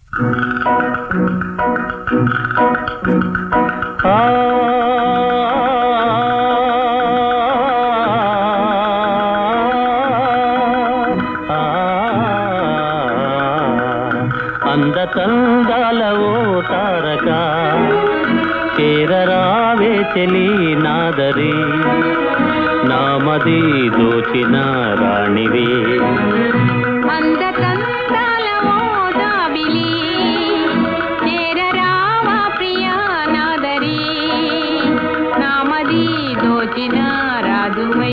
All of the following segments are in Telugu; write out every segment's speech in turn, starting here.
ఆ అందతందాల ఓ తారక చేరరావే చెలి నాదరి నామది దోచిన రాణివి అందకందాల ఓ దాబిలి చేరరావా ప్రియా నాదరి నామది దోచిన రాజువై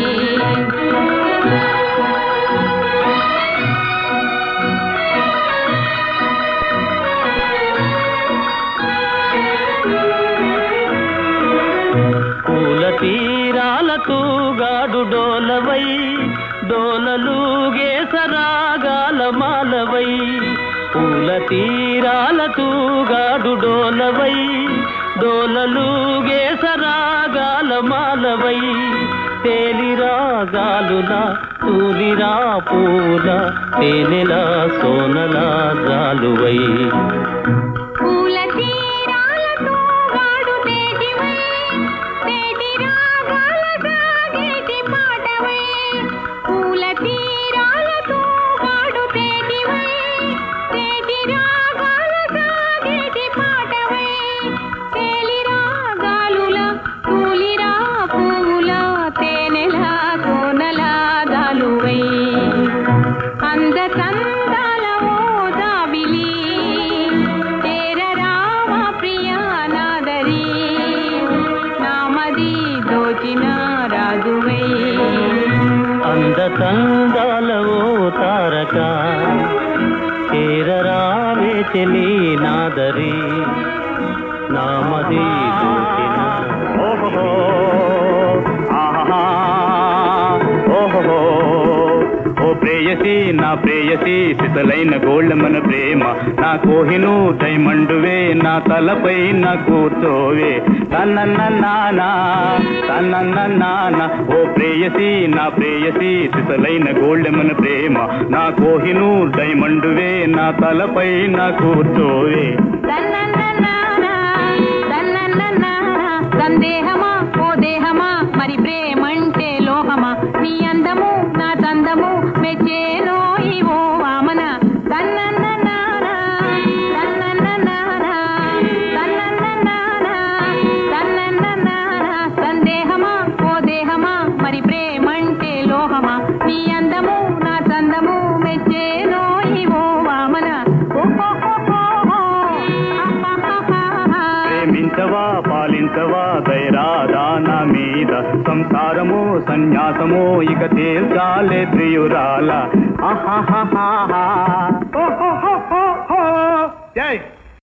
పూల తీరాలతో గాడు డోలవై డోలలుగే సరాగాల మాలవై పూల తీరాలతో గాడు డోలవై డోలలుగే సరాగాల మాలవై తేలిరా గాలులా తూలిరా పూల తేనెలా సోనలా జాలువై పూల తీరాలతో గాడు తేటివై తేటి రాగాల సాగేటి పాటవై పూల తీరాలతో గాడు తేటివై తేటి రాగాల సాగేటి పాటవై తేలి రాగాలుల తూలిరా పూల తేనెల కోనల దాలువై అందకందాల ఓ దాబిలి చేరరామ ప్రియా నాదరి నామది దోచిన రాజువై అందతందాల ఓ తారక చేరరావే చెలి నాదరి నామది దోచిన ఓహో ఆహా ఓహో ఓ ప్రేయసి నా ప్రేయసి సిసలైన గోళ్ళమన ప్రేమ నా కోహిను డైమండువే నా తలపై నా కూర్చోవే తన్నన్న నానా తన్నన్న నానా ఓ ప్రేయసి నా ప్రేయసి సిసలైన గోళ్ళమన ప్రేమ నా కోహిను డైమండువే నా తలపై నా కూర్చోవే దన్నన్ననానా, దన్నన్ననానా, సందేహమా ఓ దేహమా మరి ప్రేమంటే లోహమా నీ అందము నా చందము మెచ్చేనో ఇవో వామన దన్నన్ననానా, దన్నన్ననానా, దన్నన్ననానా, దన్నన్ననానా, సందేహమా ఓ దేహమా మరి ప్రేమంటే లోహమా నీ అందము నా చందము మెచ్చేనో ఇవో వామన ప్రేమించవా పాలించవా దైరాదా నా మీద సంసారము సన్యాసము ఇక తేల్చాలే ప్రియురాల ఆహాహాహా